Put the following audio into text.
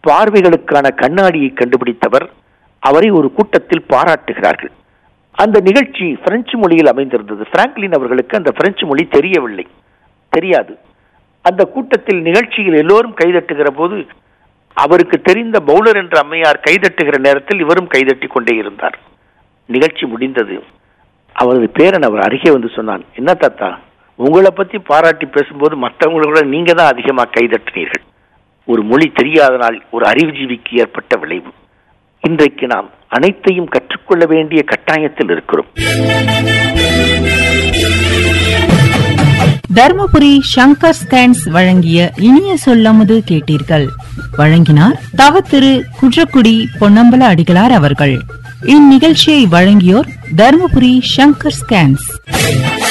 பார்வைகளுக்கான கண்ணாடியை கண்டுபிடித்தவர் அவரை ஒரு கூட்டத்தில் பாராட்டுகிறார்கள் அந்த நிகழ்ச்சி பிரெஞ்சு மொழியில் அமைந்திருந்தது பிராங்க்லின் அவர்களுக்கு அந்த பிரெஞ்சு மொழி தெரியவில்லை தெரியாது அந்த கூட்டத்தில் நிகழ்ச்சியில் எல்லோரும் கைதட்டுகிற போது அவருக்கு தெரிந்த பவுலர் என்ற அம்மையார் கைதட்டுகிற நேரத்தில் இவரும் கைதட்டி கொண்டே இருந்தார் நிகழ்ச்சி முடிந்தது அவரது பேரன் அவர் அருகே வந்து சொன்னான் என்ன தாத்தா உங்களை பத்தி பாராட்டி பேசும்போது மற்றவங்களை விட நீங்க தான் அதிகமா கைதட்டினீர்கள் ஒரு மொழி தெரியாதனால் ஒரு அறிவுஜீவிக்கு ஏற்பட்ட விளைவு இன்றைக்கு நாம் அனைத்தையும் கற்றுக்கொள்ள வேண்டிய கட்டாயத்தில் இருக்கிறோம் தர்மபுரி சங்கர் ஸ்கேன்ஸ் வழங்கிய இனிய சொல்லமுது கேட்டீர்கள் வழங்கினார் தவ திரு குன்றக்குடி பொன்னம்பல அடிகளார் அவர்கள் இந்நிகழ்ச்சியை வழங்கியோர் தர்மபுரி சங்கர் ஸ்கேன்ஸ்